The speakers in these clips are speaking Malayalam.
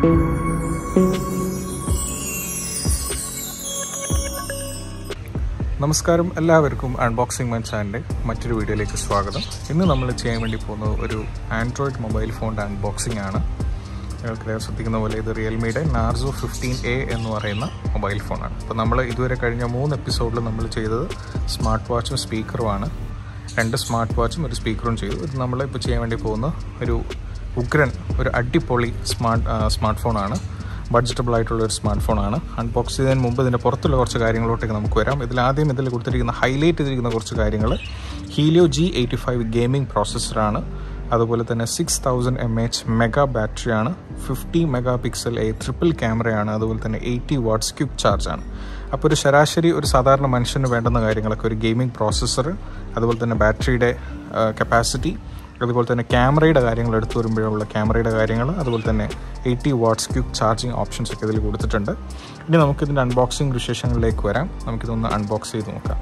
നമസ്കാരം എല്ലാവർക്കും അൺബോക്സിംഗ് മൈ ചാനലിൻ്റെ മറ്റൊരു വീഡിയോയിലേക്ക് സ്വാഗതം ഇന്ന് നമ്മൾ ചെയ്യാൻ വേണ്ടി പോകുന്നത് ഒരു ആൻഡ്രോയിഡ് മൊബൈൽ ഫോണിൻ്റെ അൺബോക്സിംഗ് ആണ് നിങ്ങൾക്ക് ശ്രദ്ധിക്കുന്ന പോലെ ഇത് റിയൽമിയുടെ നാർസോ ഫിഫ്റ്റീൻ എ എന്ന് പറയുന്ന മൊബൈൽ ഫോണാണ് അപ്പോൾ നമ്മൾ ഇതുവരെ കഴിഞ്ഞ മൂന്ന് എപ്പിസോഡിൽ നമ്മൾ ചെയ്തത് സ്മാർട്ട് വാച്ചും സ്പീക്കറുമാണ് രണ്ട് സ്മാർട്ട് വാച്ചും ഒരു സ്പീക്കറും ചെയ്തു ഇത് നമ്മൾ ഇപ്പോൾ ചെയ്യാൻ വേണ്ടി പോകുന്ന ഒരു ഉഗ്രൻ ഒരു അടിപൊളി സ്മാർട്ട് സ്മാർട്ട് ഫോണാണ് ബഡ്ജറ്റബിൾ ആയിട്ടുള്ള ഒരു സ്മാർട്ട് ഫോണാണ് അൺബോക്സ് ചെയ്തതിന് മുമ്പ് ഇതിൻ്റെ പുറത്തുള്ള കുറച്ച് കാര്യങ്ങളോട്ടേക്ക് നമുക്ക് വരാം ഇതിൽ ആദ്യം ഇതിൽ കൊടുത്തിരിക്കുന്ന ഹൈലൈറ്റ് ചെയ്തിരിക്കുന്ന കുറച്ച് കാര്യങ്ങൾ Helio G eighty five gaming പ്രോസസ്സറാണ് അതുപോലെ തന്നെ six thousand M H mega ബാറ്ററിയാണ് fifty mega pixel A triple ക്യാമറയാണ് അതുപോലെ തന്നെ എയ്റ്റി വാട്ട്സ് ക്യുക്ക് ചാർജാണ് അപ്പോൾ ഒരു ശരാശരി ഒരു സാധാരണ മനുഷ്യന് വേണ്ടുന്ന കാര്യങ്ങളൊക്കെ ഒരു ഗെയിമിംഗ് പ്രോസസ്സർ അതുപോലെ തന്നെ ബാറ്ററിയുടെ കപ്പാസിറ്റി അതുപോലെ തന്നെ ക്യാമറയുടെ കാര്യങ്ങൾ എടുത്തു വരുമ്പോഴുള്ള ക്യാമറയുടെ കാര്യങ്ങൾ അതുപോലെ തന്നെ eighty watts quick charging options ഒക്കെ ഇതിൽ കൊടുത്തിട്ടുണ്ട് ഇനി നമുക്കിതിൻ്റെ അൺബോക്സിംഗ് വിശേഷങ്ങളിലേക്ക് വരാം നമുക്കിതൊന്ന് അൺബോക്സ് ചെയ്ത് നോക്കാം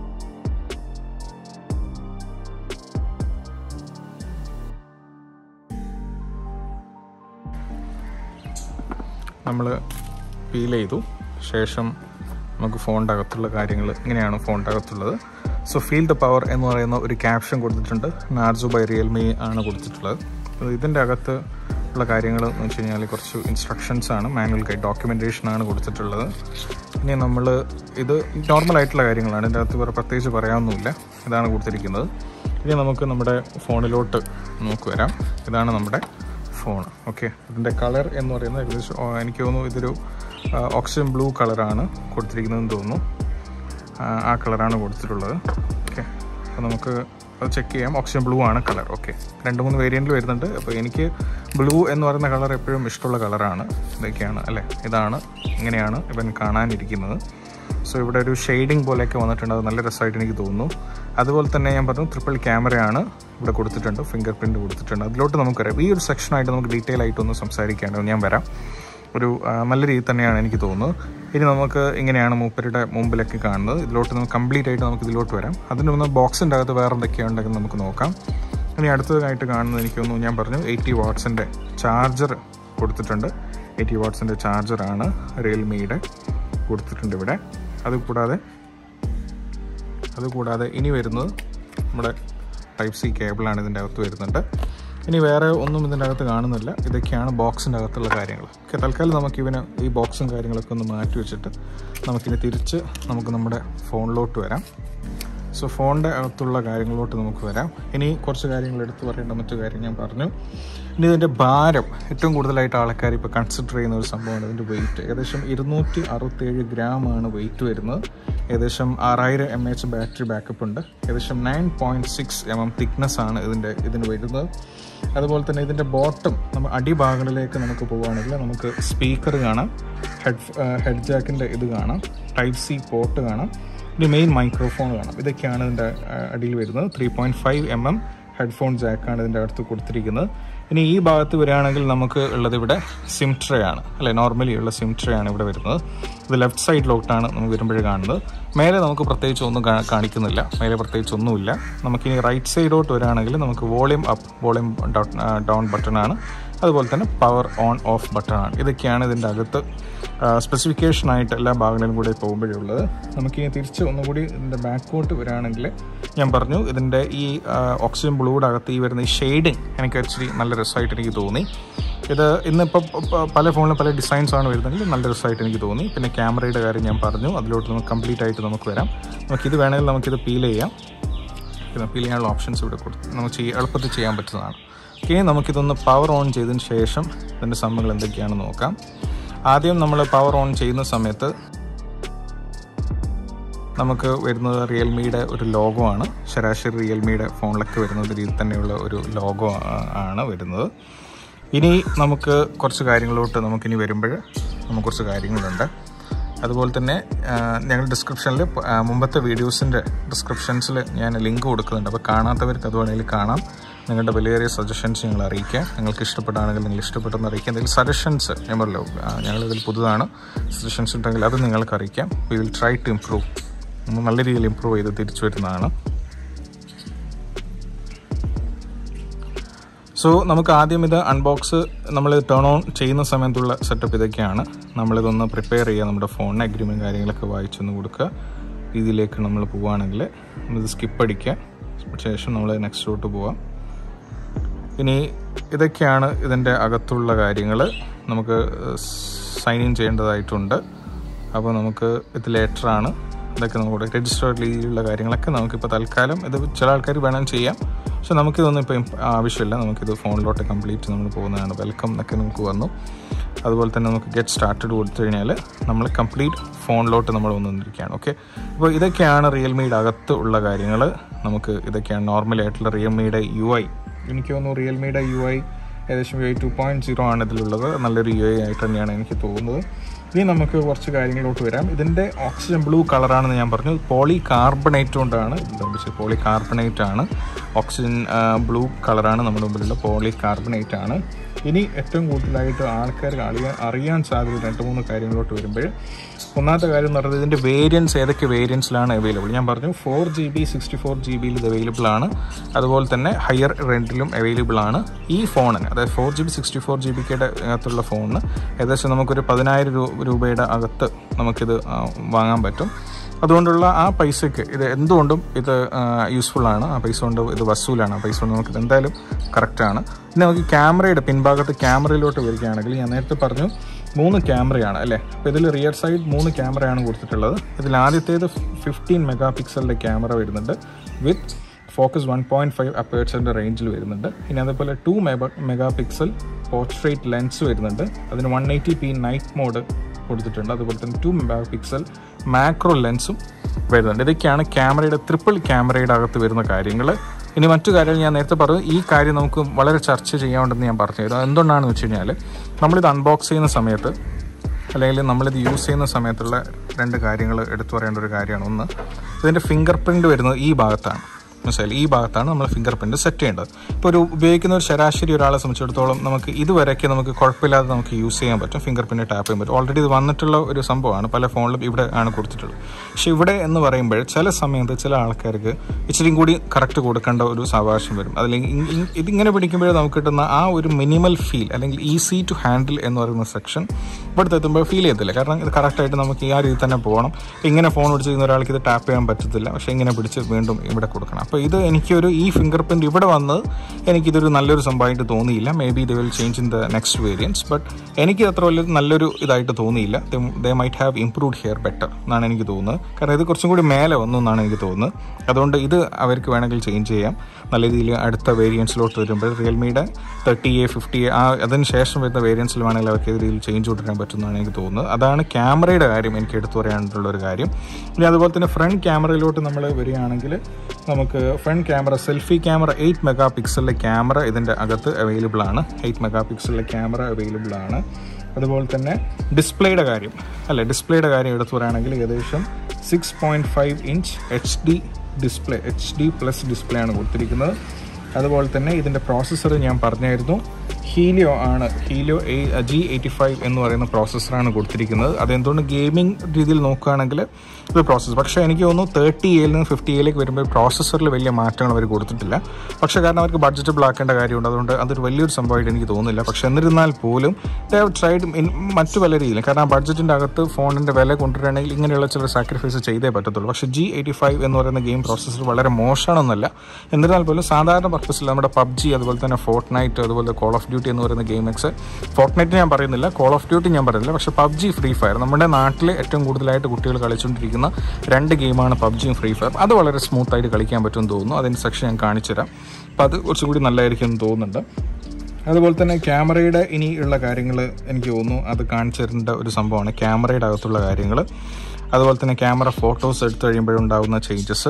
നമ്മൾ ഫീൽ ചെയ്തു ശേഷം നമുക്ക് ഫോണിൻ്റെ അകത്തുള്ള കാര്യങ്ങൾ ഇങ്ങനെയാണ് ഫോണിൻ്റെ അകത്തുള്ളത് സോ ഫീൽ ദ പവർ എന്ന് പറയുന്ന ഒരു ക്യാപ്ഷൻ കൊടുത്തിട്ടുണ്ട് നാർജു ബൈ റിയൽമി ആണ് കൊടുത്തിട്ടുള്ളത് അപ്പോൾ ഇതിൻ്റെ അകത്ത് ഉള്ള കാര്യങ്ങൾ എന്ന് വെച്ച് കഴിഞ്ഞാൽ കുറച്ച് ഇൻസ്ട്രക്ഷൻസ് ആണ് മാനുവൽ ഗൈഡ് ഡോക്യുമെൻറ്റേഷൻ ആണ് കൊടുത്തിട്ടുള്ളത് ഇനി നമ്മൾ ഇത് നോർമൽ ആയിട്ടുള്ള കാര്യങ്ങളാണ് ഇതിൻ്റെ അകത്ത് വേറെ പ്രത്യേകിച്ച് പറയാനൊന്നുമില്ല ഇതാണ് കൊടുത്തിരിക്കുന്നത് ഇനി നമുക്ക് നമ്മുടെ ഫോണിലോട്ട് നോക്കി വരാം ഇതാണ് നമ്മുടെ ഫോൺ ഓക്കെ ഇതിൻ്റെ കളർ എന്ന് പറയുന്നത് ഏകദേശം എനിക്ക് തോന്നുന്നു ഇതൊരു ഓക്സിജൻ ബ്ലൂ കളറാണ് കൊടുത്തിരിക്കുന്നതെന്ന് തോന്നുന്നു ആ കളറാണ് കൊടുത്തിട്ടുള്ളത് ഓക്കെ അപ്പോൾ നമുക്ക് അത് ചെക്ക് ചെയ്യാം ഓക്സിജൻ ബ്ലൂ ആണ് കളർ ഓക്കെ രണ്ട് മൂന്ന് വേരിയൻറ്റിൽ വരുന്നുണ്ട് അപ്പോൾ എനിക്ക് ബ്ലൂ എന്ന് പറയുന്ന കളർ എപ്പോഴും ഇഷ്ടമുള്ള കളറാണ് ഇതൊക്കെയാണ് അല്ലേ ഇതാണ് ഇങ്ങനെയാണ് ഇവൻ കാണാനിരിക്കുന്നത് സോ ഇവിടെ ഒരു ഷെയ്ഡിങ് പോലെയൊക്കെ വന്നിട്ടുണ്ട് അത് നല്ല രസമായിട്ട് എനിക്ക് തോന്നുന്നു അതുപോലെ തന്നെ ഞാൻ പറഞ്ഞു ട്രിപ്പിൾ ക്യാമറയാണ് ഇവിടെ കൊടുത്തിട്ടുണ്ട് ഫിംഗർ പ്രിൻറ്റ് കൊടുത്തിട്ടുണ്ട് അതിലോട്ട് നമുക്കറിയാം ഈ ഒരു സെക്ഷനായിട്ട് നമുക്ക് ഡീറ്റെയിൽ ആയിട്ടൊന്ന് സംസാരിക്കേണ്ടത് ഞാൻ വരാം ഒരു നല്ല രീതിയിൽ തന്നെയാണ് എനിക്ക് തോന്നുന്നത് ഇനി നമുക്ക് ഇങ്ങനെയാണ് മൂപ്പരുടെ മുമ്പിലൊക്കെ കാണുന്നത് ഇതിലോട്ട് നമുക്ക് കംപ്ലീറ്റ് ആയിട്ട് നമുക്ക് ഇതിലോട്ട് വരാം അതിന് ഒന്ന് ബോക്സിൻ്റെ അകത്ത് വേറെ എന്തൊക്കെയുണ്ടെങ്കിൽ നമുക്ക് നോക്കാം ഇനി അടുത്തതായിട്ട് കാണുന്നത് എനിക്ക് തോന്നുന്നു ഞാൻ പറഞ്ഞു എയ്റ്റി വാട്ട്സിൻ്റെ ചാർജർ കൊടുത്തിട്ടുണ്ട് എയ്റ്റി വാട്ട്സിൻ്റെ ചാർജറാണ് റിയൽമിയുടെ കൊടുത്തിട്ടുണ്ട് ഇവിടെ അതുകൂടാതെ അതുകൂടാതെ ഇനി വരുന്നത് നമ്മുടെ ടൈപ്പ് സി കേബിളാണ് ഇതിൻ്റെ അകത്ത് വരുന്നുണ്ട് ഇനി വേറെ ഒന്നും ഇതിൻ്റെ അകത്ത് കാണുന്നില്ല ഇതൊക്കെയാണ് ബോക്സിൻ്റെ അകത്തുള്ള കാര്യങ്ങൾ ഓക്കെ തൽക്കാലം നമുക്ക് ഇവന് ഈ ബോക്സും കാര്യങ്ങളൊക്കെ ഒന്ന് മാറ്റി വെച്ചിട്ട് നമുക്കിനി തിരിച്ച് നമുക്ക് നമ്മുടെ ഫോണിലോട്ട് വരാം സോ ഫോണിൻ്റെ അകത്തുള്ള കാര്യങ്ങളിലോട്ട് നമുക്ക് വരാം ഇനി കുറച്ച് കാര്യങ്ങൾ എടുത്തു പറയേണ്ട മറ്റു കാര്യം ഞാൻ പറഞ്ഞു ഇനി ഇതിൻ്റെ ഭാരം ഏറ്റവും കൂടുതലായിട്ട് ആൾക്കാർ ഇപ്പോൾ കൺസിഡർ ചെയ്യുന്ന ഒരു സംഭവമാണ് ഇതിൻ്റെ വെയിറ്റ് ഏകദേശം ഇരുന്നൂറ്റി അറുപത്തേഴ് ഗ്രാമാണ് വെയിറ്റ് വരുന്നത് ഏകദേശം ആറായിരം എം എച്ച് ബാറ്ററി ബാക്കപ്പ് ഉണ്ട് ഏകദേശം nine point six M M thickness ആണ് ഇതിൻ്റെ ഇതിന് വരുന്നത് അതുപോലെ തന്നെ ഇതിൻ്റെ ബോട്ടം നമ്മൾ അടിഭാഗങ്ങളിലേക്ക് നമുക്ക് പോവുകയാണെങ്കിൽ നമുക്ക് സ്പീക്കർ കാണാം ഹെഡ് ഹെഡ് ജാക്കിൻ്റെ ഇത് കാണാം ടൈപ്പ് സി പോർട്ട് കാണാം ഇനി മെയിൻ മൈക്രോഫോൺ കാണാം ഇതൊക്കെയാണ് ഇതിൻ്റെ അടിയിൽ വരുന്നത് three point five M M headphone ജാക്കാണ് ഇതിൻ്റെ അടുത്ത് കൊടുത്തിരിക്കുന്നത് ഇനി ഈ ഭാഗത്ത് വരികയാണെങ്കിൽ നമുക്ക് ഉള്ളത് ഇവിടെ സിം ട്രേ ആണ് അല്ലെ നോർമലി ഉള്ള സിം ട്രേ ആണ് ഇവിടെ വരുന്നത് ഇത് ലെഫ്റ്റ് സൈഡിലോട്ടാണ് നമുക്ക് വരുമ്പോഴേ കാണുന്നത് മേലെ നമുക്ക് പ്രത്യേകിച്ച് ഒന്നും കാണിക്കുന്നില്ല മേലെ പ്രത്യേകിച്ച് ഒന്നുമില്ല നമുക്കിനി റൈറ്റ് സൈഡോട്ട് വരികയാണെങ്കിൽ നമുക്ക് volume up volume down button ആണ് അതുപോലെ തന്നെ പവർ ഓൺ ഓഫ് ബട്ടൺ ആണ് ഇതൊക്കെയാണ് ഇതിൻ്റെ അകത്ത് സ്പെസിഫിക്കേഷനായിട്ട് എല്ലാ ഭാഗങ്ങളിലും കൂടെ പോകുമ്പോഴേ ഉള്ളത് നമുക്ക് ഇനി തിരിച്ച് ഒന്നുകൂടി ഇതിൻ്റെ ബാക്കോട്ട് വരികയാണെങ്കിൽ ഞാൻ പറഞ്ഞു ഇതിൻ്റെ ഈ ഓക്സിജൻ ബ്ലൂയുടെ അകത്ത് ഈ വരുന്ന ഈ ഷെയ്ഡിങ് എനിക്ക് ആക്ച്വലി നല്ല രസമായിട്ട് എനിക്ക് തോന്നി ഇത് ഇന്നിപ്പോൾ പല ഫോണിലും പല ഡിസൈൻസ് ആണ് വരുന്നെങ്കിൽ നല്ല രസമായിട്ട് എനിക്ക് തോന്നി പിന്നെ ക്യാമറയുടെ കാര്യം ഞാൻ പറഞ്ഞു അതിലോട്ട് നമുക്ക് കംപ്ലീറ്റ് ആയിട്ട് നമുക്ക് വരാം നമുക്കിത് വേണമെങ്കിൽ നമുക്കിത് പീൽ ചെയ്യാം പിന്നെ പീൽ ചെയ്യാനുള്ള ഓപ്ഷൻസ് ഇവിടെ കൊടുത്ത് നമുക്ക് ചെയ്യാൻ എളുപ്പത്തിൽ ചെയ്യാൻ പറ്റുന്നതാണ് ഓക്കെ നമുക്കിതൊന്ന് പവർ ഓൺ ചെയ്തതിന് ശേഷം ഇതിൻ്റെ സമ്മകൾ എന്തൊക്കെയാണെന്ന് നോക്കാം ആദ്യം നമ്മൾ പവർ ഓൺ ചെയ്യുന്ന സമയത്ത് നമുക്ക് വരുന്നത് റിയൽമിയുടെ ഒരു ലോഗോ ആണ് ശരാശരി റിയൽമിയുടെ ഫോണിലൊക്കെ വരുന്നത് രീതിയിൽ തന്നെയുള്ള ഒരു ലോഗോ ആണ് വരുന്നത് ഇനി നമുക്ക് കുറച്ച് കാര്യങ്ങളിലോട്ട് നമുക്കിനി വരുമ്പോൾ നമുക്ക് കുറച്ച് കാര്യങ്ങളുണ്ട് അതുപോലെ തന്നെ ഞങ്ങൾ ഡിസ്ക്രിപ്ഷനിൽ മുമ്പത്തെ വീഡിയോസിൻ്റെ ഡിസ്ക്രിപ്ഷൻസിൽ ഞാൻ ലിങ്ക് കൊടുക്കുന്നുണ്ട് അപ്പോൾ കാണാത്തവർക്ക് അത് വേണമെങ്കിൽ കാണാം നിങ്ങളുടെ വിലയേറിയ സജഷൻസ് ഞങ്ങൾ അറിയിക്കുക നിങ്ങൾക്ക് ഇഷ്ടപ്പെട്ടാണെങ്കിൽ നിങ്ങൾ ഇഷ്ടപ്പെട്ടെന്ന് അറിയിക്കുക എന്തെങ്കിലും സജഷൻസ് ഞാൻ പറയല്ലോ ഞങ്ങളിതിൽ പുതുതാണ് സജഷൻസ് ഉണ്ടെങ്കിൽ അത് നിങ്ങൾക്ക് അറിയിക്കാം we will try to improve നമ്മൾ നല്ല രീതിയിൽ ഇമ്പ്രൂവ് ചെയ്ത് തിരിച്ചു വരുന്നതാണ് സോ നമുക്ക് ആദ്യം ഇത് അൺബോക്സ് നമ്മൾ ടേൺ ഓൺ ചെയ്യുന്ന സമയത്തുള്ള സെറ്റപ്പ് ഇതൊക്കെയാണ് നമ്മളിതൊന്ന് പ്രിപ്പയർ ചെയ്യുക നമ്മുടെ ഫോണിന് അഗ്രിമെൻറ്റ് കാര്യങ്ങളൊക്കെ വായിച്ചൊന്ന് കൊടുക്കുക രീതിയിലേക്ക് നമ്മൾ പോവുകയാണെങ്കിൽ ഇത് സ്കിപ്പ് അടിക്കുക ശേഷം നമ്മൾ നെക്സ്റ്റിലോട്ട് പോവാം ഇനി ഇതൊക്കെയാണ് ഇതിൻ്റെ അകത്തുള്ള കാര്യങ്ങൾ നമുക്ക് സൈൻ ഇൻ ചെയ്യേണ്ടതായിട്ടുണ്ട് അപ്പോൾ നമുക്ക് ഇത് ലെറ്ററാണ് ഇതൊക്കെ നമുക്ക് രജിസ്റ്റേർഡ് രീതിയിലുള്ള കാര്യങ്ങളൊക്കെ നമുക്കിപ്പോൾ തൽക്കാലം ഇത് ചില ആൾക്കാർ വേണം ചെയ്യാം പക്ഷെ നമുക്കിതൊന്നും ഇപ്പം ആവശ്യമില്ല നമുക്കിത് ഫോണിലോട്ട് കംപ്ലീറ്റ് നമ്മൾ പോകുന്നതാണ് വെൽക്കം എന്നൊക്കെ നമുക്ക് വന്നു അതുപോലെ തന്നെ നമുക്ക് ഗെറ്റ് സ്റ്റാർട്ടഡ് കൊടുത്തു കഴിഞ്ഞാൽ നമ്മൾ കംപ്ലീറ്റ് ഫോണിലോട്ട് നമ്മൾ വന്നിരിക്കുകയാണ് ഓക്കെ അപ്പോൾ ഇതൊക്കെയാണ് റിയൽമിയുടെ അകത്ത് ഉള്ള കാര്യങ്ങൾ നമുക്ക് ഇതൊക്കെയാണ് നോർമൽ ആയിട്ടുള്ള റിയൽമിയുടെ യു ഐ എനിക്ക് തോന്നുന്നു റിയൽമിയുടെ യു ഐ ഏകദേശം U I two point zero ആണ് ഇതിലുള്ളത് നല്ലൊരു യു ഐ ആയിട്ട് തന്നെയാണ് എനിക്ക് തോന്നുന്നത് ഇനി നമുക്ക് കുറച്ച് കാര്യങ്ങളിലോട്ട് വരാം ഇതിൻ്റെ ഓക്സിജൻ ബ്ലൂ കളറാണെന്ന് ഞാൻ പറഞ്ഞു പോളി കാർബണേറ്റ് കൊണ്ടാണ് നിർമ്മിച്ചത് പോളി കാർബണേറ്റ് ആണ് ഓക്സിജൻ ബ്ലൂ കളറാണ് നമ്മുടെ മുമ്പിലുള്ള പോളി കാർബണേറ്റ് ആണ് ഇനി ഏറ്റവും കൂടുതലായിട്ട് ആൾക്കാർക്ക് അറിയാൻ അറിയാൻ സാധ്യത രണ്ട് മൂന്ന് കാര്യങ്ങളിലോട്ട് വരുമ്പോൾ ഒന്നാമത്തെ കാര്യം എന്ന് പറയുന്നത് ഇതിൻ്റെ വേരിയൻസ് ഏതൊക്കെ വേരിയൻസിലാണ് അവൈലബിൾ ഞാൻ പറഞ്ഞു four G B sixty four G ബിയിൽ ഇത് അവൈലബിൾ ആണ് അതുപോലെ തന്നെ ഹയർ റെൻറ്റിലും അവൈലബിൾ ആണ് ഈ ഫോണിന് അതായത് four G B sixty four G ബിയുടെ അകത്തുള്ള ഫോണിന് ഏകദേശം നമുക്കൊരു പതിനായിരം രൂപയുടെ അകത്ത് നമുക്കിത് വാങ്ങാൻ പറ്റും അതുകൊണ്ടുള്ള ആ പൈസയ്ക്ക് ഇത് എന്തുകൊണ്ടും ഇത് യൂസ്ഫുൾ ആണ് ആ പൈസ കൊണ്ട് ഇത് വസൂലാണ് ആ പൈസ കൊണ്ട് നമുക്ക് എന്തായാലും കറക്റ്റാണ് പിന്നെ നമുക്ക് ക്യാമറയുടെ പിൻഭാഗത്ത് ക്യാമറയിലോട്ട് വരികയാണെങ്കിൽ ഞാൻ നേരത്തെ പറഞ്ഞു മൂന്ന് ക്യാമറയാണ് അല്ലേ അപ്പോൾ ഇതിൽ റിയർ സൈഡ് മൂന്ന് ക്യാമറയാണ് കൊടുത്തിട്ടുള്ളത് ഇതിൽ ആദ്യത്തേത് ഫിഫ്റ്റീൻ മെഗാ പിക്സലിൻ്റെ ക്യാമറ വരുന്നുണ്ട് with focus one point five അപ്പേഴ്സിൻ്റെ റേഞ്ചിൽ വരുന്നുണ്ട് ഇനി അതുപോലെ two mega mega pixel portrait lens വരുന്നുണ്ട് അതിന് one eighty P night mode കൊടുത്തിട്ടുണ്ട് അതുപോലെ തന്നെ ടു മെഗാ പിക്സൽ മാക്രോ ലെൻസും വരുന്നുണ്ട് ഇതൊക്കെയാണ് ക്യാമറയുടെ ട്രിപ്പിൾ ക്യാമറയുടെ അകത്ത് വരുന്ന കാര്യങ്ങൾ ഇനി മറ്റു കാര്യങ്ങൾ ഞാൻ നേരത്തെ പറഞ്ഞു ഈ കാര്യം നമുക്ക് വളരെ ചർച്ച ചെയ്യാനുണ്ടെന്ന് ഞാൻ പറഞ്ഞു തരാം എന്തുകൊണ്ടാണെന്ന് വെച്ച് കഴിഞ്ഞാൽ നമ്മളിത് അൺബോക്സ് ചെയ്യുന്ന സമയത്ത് അല്ലെങ്കിൽ നമ്മളിത് യൂസ് ചെയ്യുന്ന സമയത്തുള്ള രണ്ട് കാര്യങ്ങൾ എടുത്തു പറയേണ്ട ഒരു കാര്യമാണ് ഒന്ന് ഇതിൻ്റെ ഫിംഗർ പ്രിൻ്റ് വരുന്നത് ഈ ഭാഗത്താണ് മനസ്സിലായി ഈ ഭാഗത്താണ് നമ്മൾ ഫിംഗർ പ്രിൻറ്റ് സെറ്റ് ചെയ്യേണ്ടത് ഇപ്പോൾ ഒരു ഉപയോഗിക്കുന്ന ഒരു ശരാശരി ഒരാളെ സംബന്ധിച്ചിടത്തോളം നമുക്ക് ഇതുവരെയൊക്കെ നമുക്ക് കുഴപ്പമില്ലാതെ നമുക്ക് യൂസ് ചെയ്യാൻ പറ്റും ഫിംഗർ പ്രിൻറ്റ് ടാപ്പ് ചെയ്യാൻ പറ്റും ഓൾറെഡി ഇത് വന്നിട്ടുള്ള ഒരു സംഭവമാണ് പല ഫോണിലും ഇവിടെ ആണ് കൊടുത്തിട്ടുള്ളത് പക്ഷേ ഇവിടെ എന്ന് പറയുമ്പോൾ ചില സമയത്ത് ചില ആൾക്കാർക്ക് ഇച്ചിരി കൂടി കറക്റ്റ് കൊടുക്കേണ്ട ഒരു സാവകാശം വരും അല്ലെങ്കിൽ ഇതിങ്ങനെ പിടിക്കുമ്പോഴേ നമുക്ക് കിട്ടുന്ന ആ ഒരു മിനിമൽ ഫീൽ അല്ലെങ്കിൽ ഈസി ടു ഹാൻഡിൽ എന്ന് പറയുന്ന സെക്ഷൻ ഇവിടുത്തെ എത്തുമ്പോൾ ഫീൽ ചെയ്യത്തില്ല കാരണം ഇത് കറക്റ്റായിട്ട് നമുക്ക് ഈ ആ രീതി തന്നെ പോകണം ഇങ്ങനെ ഫോൺ പിടിച്ച് ചെയ്യുന്ന ഒരാൾക്ക് ഇത് ടാപ്പ് ചെയ്യാൻ പറ്റത്തില്ല പക്ഷേ ഇങ്ങനെ പിടിച്ച് വീണ്ടും ഇവിടെ കൊടുക്കണം അപ്പോൾ ഇത് എനിക്കൊരു ഈ ഫിംഗർ പ്രിൻറ്റ് ഇവിടെ വന്നത് എനിക്കിതൊരു നല്ലൊരു സംഭവമായിട്ട് തോന്നിയില്ല maybe the will change in the next variants but എനിക്ക് അത്ര വലിയ നല്ലൊരു ഇതായിട്ട് തോന്നിയില്ല they might have improved here better എന്നാണ് എനിക്ക് തോന്നുന്നത് കാരണം ഇത് കുറച്ചും കൂടി മേലെ വന്നു എന്നാണ് എനിക്ക് തോന്നുന്നത് അതുകൊണ്ട് ഇത് അവർക്ക് വേണമെങ്കിൽ ചേഞ്ച് ചെയ്യാം നല്ല രീതിയിൽ അടുത്ത വേരിയൻസിലോട്ട് വരുമ്പോൾ റിയൽമിയുടെ തേർട്ടി എ ഫിഫ്റ്റി എ ആ അതിന് ശേഷം വരുന്ന വേരിയൻസിൽ വേണമെങ്കിൽ അവർക്ക് ഇത് രീതിയിൽ ചേഞ്ച് കൊണ്ടുവരാൻ പറ്റുമെന്നാണ് എനിക്ക് തോന്നുന്നത് അതാണ് ക്യാമറയുടെ കാര്യം എനിക്ക് എടുത്തു പറയാനുള്ള ഒരു കാര്യം ഇനി അതുപോലെ തന്നെ ഫ്രണ്ട് ക്യാമറയിലോട്ട് നമ്മൾ വരികയാണെങ്കിൽ നമുക്ക് front camera selfie camera eight mega പിക്സലിലെ ക്യാമറ ഇതിൻ്റെ അകത്ത് അവൈലബിൾ ആണ് എയ്റ്റ് മെഗാ പിക്സലിലെ ക്യാമറ അവൈലബിൾ ആണ് അതുപോലെ തന്നെ ഡിസ്പ്ലേയുടെ കാര്യം അല്ലെ ഡിസ്പ്ലേയുടെ കാര്യം എടുത്തു പറയുകയാണെങ്കിൽ ഏകദേശം six point five inch H D display H D plus display ആണ് കൊടുത്തിരിക്കുന്നത് അതുപോലെ തന്നെ ഇതിൻ്റെ പ്രോസസ്സർ ഞാൻ പറഞ്ഞായിരുന്നു ഹീലിയോ ആണ് Helio uh G eighty five എന്ന് പറയുന്ന പ്രോസസ്സറാണ് കൊടുത്തിരിക്കുന്നത് അതെന്തുകൊണ്ട് ഗെയിമിംഗ് രീതിയിൽ നോക്കുകയാണെങ്കിൽ ഇത് പ്രോസസ്സർ പക്ഷേ എനിക്ക് തോന്നുന്നു തേർട്ടി എയിൽ നിന്ന് ഫിഫ്റ്റി എയിലേക്ക് വരുമ്പോൾ പ്രോസസ്സറിൽ വലിയ മാറ്റങ്ങൾ അവർ കൊടുത്തിട്ടില്ല പക്ഷേ കാരണം അവർക്ക് ബഡ്ജറ്റബിൾ ആക്കേണ്ട കാര്യമുണ്ട് അതുകൊണ്ട് അതൊരു വലിയൊരു സംഭവമായിട്ട് എനിക്ക് തോന്നുന്നില്ല പക്ഷേ എന്നിരുന്നാൽ പോലും ദേ ഹവ് ട്രൈഡ് ഇൻ മറ്റു പല രീതിയിൽ കാരണം ആ ബഡ്ജറ്റിൻ്റെ അകത്ത് ഫോണിൻ്റെ വില കൊണ്ടുവരികയാണെങ്കിൽ ഇങ്ങനെയുള്ള ചില സാക്രിഫൈസ് ചെയ്തേ പറ്റത്തുള്ളൂ പക്ഷേ ജി എയ്റ്റി ഫൈവ് എന്ന് പറയുന്ന ഗെയിം പ്രോസസ്സർ വളരെ മോശമാണെന്നല്ല എന്നിരുന്നാൽ പോലും സാധാരണ പർപ്പസിൽ നമ്മുടെ പബ്ജി അതുപോലെ തന്നെ ഫോർട്ട് നൈറ്റ് അതുപോലെ കോൾ ഓഫ് ഡ്യൂട്ടി എന്ന് പറയുന്ന ഗെയിം എക്സ് ഫോർട്ട് നൈറ്റ് ഞാൻ പറയുന്നില്ല കോൾ ഓഫ് ഡ്യൂട്ടി ഞാൻ പറയുന്നില്ല പക്ഷേ പബ്ജി ഫ്രീ ഫയർ നമ്മുടെ നാട്ടിൽ ഏറ്റവും കൂടുതലായിട്ട് കുട്ടികൾ കളിച്ചുകൊണ്ടിരിക്കുന്ന രണ്ട് ഗെയിമാണ് പബ്ജിയും ഫ്രീ ഫയർ അത് വളരെ സ്മൂത്ത് ആയിട്ട് കളിക്കാൻ പറ്റുമെന്ന് തോന്നുന്നു അതിൻ്റെ സെക്ഷൻ ഞാൻ കാണിച്ചു തരാം അപ്പോൾ അത് കുറച്ചും കൂടി നല്ലതായിരിക്കും എന്ന് തോന്നുന്നുണ്ട് അതുപോലെ തന്നെ ക്യാമറയുടെ ഇനി ഉള്ള കാര്യങ്ങൾ എനിക്ക് തോന്നുന്നു അത് കാണിച്ചു തരേണ്ട ഒരു സംഭവമാണ് ക്യാമറയുടെ അകത്തുള്ള കാര്യങ്ങൾ അതുപോലെ തന്നെ ക്യാമറ ഫോട്ടോസ് എടുത്തു കഴിയുമ്പോഴുണ്ടാകുന്ന ചേഞ്ചസ്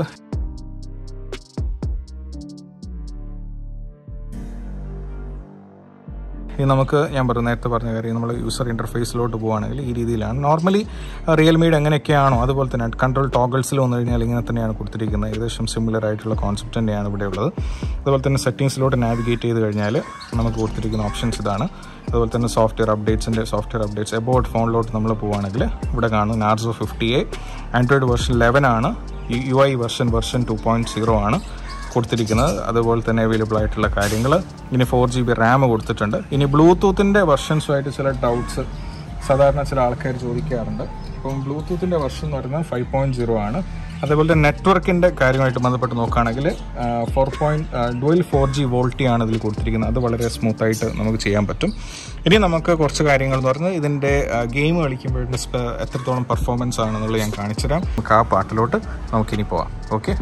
ഇനി നമുക്ക് ഞാൻ പറഞ്ഞു നേരത്തെ പറഞ്ഞ കാര്യം നമ്മൾ യൂസർ ഇൻ്റർഫേസിലോട്ട് പോവുകയാണെങ്കിൽ ഈ രീതിയിലാണ് നോർമലി റിയൽമിയുടെ എങ്ങനെയൊക്കെയാണോ അതുപോലെ തന്നെ കൺട്രോൾ ടോഗിൾസിൽ വന്നു കഴിഞ്ഞാൽ ഇങ്ങനെ തന്നെയാണ് കൊടുത്തിരിക്കുന്നത് ഏകദേശം സിമിലർ ആയിട്ടുള്ള കോൺസെപ്റ്റ് തന്നെയാണ് ഇവിടെ ഉള്ളത് അതുപോലെ തന്നെ സെറ്റിങ്സിലോട്ട് നാവിഗേറ്റ് ചെയ്ത് കഴിഞ്ഞാൽ നമുക്ക് കൊടുത്തിരിക്കുന്ന ഓപ്ഷൻസ് ഇതാണ് അതുപോലെ തന്നെ സോഫ്റ്റ്വെയർ അപ്ഡേറ്റ്സിൻ്റെ സോഫ്റ്റ്വെയർ അപ്ഡേറ്റ്സ് എബോട്ട് ഫോണിലോട്ട് നമ്മൾ പോവുകയാണെങ്കിൽ ഇവിടെ കാണും Narzo fifty A Android version eleven ആണ് U I version version two point zero ആണ് കൊടുത്തിരിക്കുന്നത് അതുപോലെ തന്നെ അവൈലബിൾ ആയിട്ടുള്ള കാര്യങ്ങൾ ഇനി ഫോർ ജി ബി റാം കൊടുത്തിട്ടുണ്ട് ഇനി ബ്ലൂടൂത്തിൻ്റെ വെർഷൻസുമായിട്ട് ചില ഡൗട്ട്സ് സാധാരണ ചില ആൾക്കാർ ചോദിക്കാറുണ്ട് അപ്പം ബ്ലൂടൂത്തിൻ്റെ വെർഷൻ എന്ന് പറയുന്നത് ഫൈവ് പോയിൻറ്റ് സീറോ ആണ് അതേപോലെ തന്നെ നെറ്റ്വർക്കിൻ്റെ കാര്യമായിട്ട് ബന്ധപ്പെട്ട് നോക്കുകയാണെങ്കിൽ four point dual four G VoLTE ആണ് ഇതിൽ കൊടുത്തിരിക്കുന്നത് അത് വളരെ സ്മൂത്തായിട്ട് നമുക്ക് ചെയ്യാൻ പറ്റും ഇനി നമുക്ക് കുറച്ച് കാര്യങ്ങൾ എന്ന് പറഞ്ഞാൽ ഇതിൻ്റെ ഗെയിം കളിക്കുമ്പോഴത്തെ സ്പ- എത്രത്തോളം പെർഫോമൻസ് ആണെന്നുള്ളത് ഞാൻ കാണിച്ചുതരാം നമുക്ക് ആ പാട്ടിലോട്ട് നമുക്കിനി പോവാം ഓക്കെ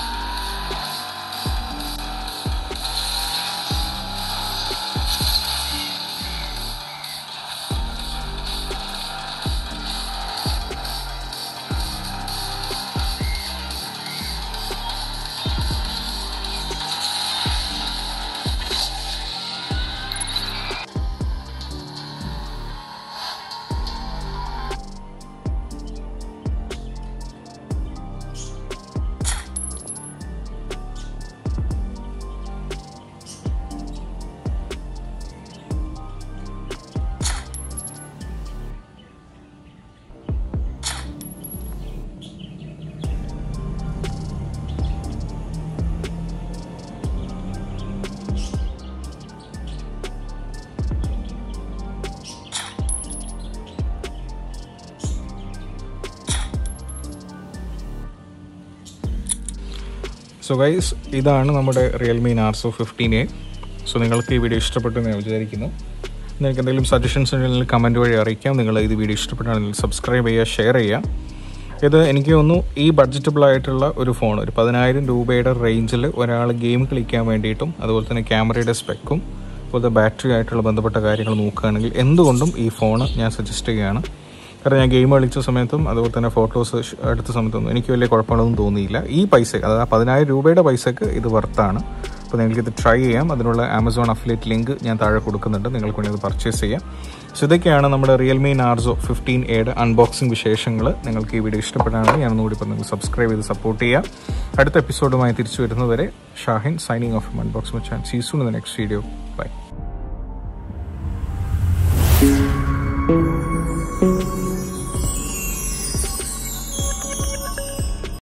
സോ ഗൈസ് ഇതാണ് നമ്മുടെ Realme Narzo fifteen A so നിങ്ങൾക്ക് ഈ വീഡിയോ ഇഷ്ടപ്പെട്ടു എന്ന് ഞാൻ വിചാരിക്കുന്നു നിങ്ങൾക്ക് എന്തെങ്കിലും സജഷൻസ് ഉണ്ടെങ്കിൽ കമൻറ്റ് വഴി അറിയിക്കാം നിങ്ങൾ ഇത് വീഡിയോ ഇഷ്ടപ്പെട്ടാണെങ്കിൽ സബ്സ്ക്രൈബ് ചെയ്യുക ഷെയർ ചെയ്യുക ഇത് എനിക്ക് തോന്നുന്നു ഈ ബഡ്ജറ്റബിൾ ആയിട്ടുള്ള ഒരു ഫോൺ ഒരു പതിനായിരം രൂപയുടെ റേഞ്ചിൽ ഒരാൾ ഗെയിം കളിക്കാൻ വേണ്ടിയിട്ടും അതുപോലെ തന്നെ ക്യാമറയുടെ സ്പെക്കും അതുപോലെ ബാറ്ററി ആയിട്ടുള്ള ബന്ധപ്പെട്ട കാര്യങ്ങൾ നോക്കുകയാണെങ്കിൽ എന്തുകൊണ്ടും ഈ ഫോൺ ഞാൻ സജസ്റ്റ് ചെയ്യുകയാണ് കാരണം ഞാൻ ഗെയിം കളിച്ച സമയത്തും അതുപോലെ തന്നെ ഫോട്ടോസ് എടുത്ത സമയത്തൊന്നും എനിക്ക് വലിയ കുഴപ്പങ്ങളൊന്നും തോന്നിയില്ല ഈ പൈസ അതായത് ആ പതിനായിരം രൂപയുടെ പൈസക്ക് ഇത് വർത്താണ് അപ്പോൾ നിങ്ങൾക്ക് ഇത് ട്രൈ ചെയ്യാം അതിനുള്ള ആമസോൺ അഫിലേറ്റ് ലിങ്ക് ഞാൻ താഴെ കൊടുക്കുന്നുണ്ട് നിങ്ങൾക്ക് വേണ്ടി അത് പർച്ചേസ് ചെയ്യാം സോ ഇതൊക്കെയാണ് നമ്മുടെ റിയൽമി നാർസോ ഫിഫ്റ്റീൻ എയുടെ അൺബോക്സിംഗ് വിശേഷങ്ങൾ നിങ്ങൾക്ക് ഈ വീഡിയോ ഇഷ്ടപ്പെട്ടാണെങ്കിൽ ഞാൻ ഒന്നുകൂടി ഇപ്പോൾ നിങ്ങൾ സബ്സ്ക്രൈബ് ചെയ്ത് സപ്പോർട്ട് ചെയ്യുക അടുത്ത എപ്പിസോഡുമായി തിരിച്ചു വരുന്നതുവരെ Shahin signing off unbox Machan see soon the next video by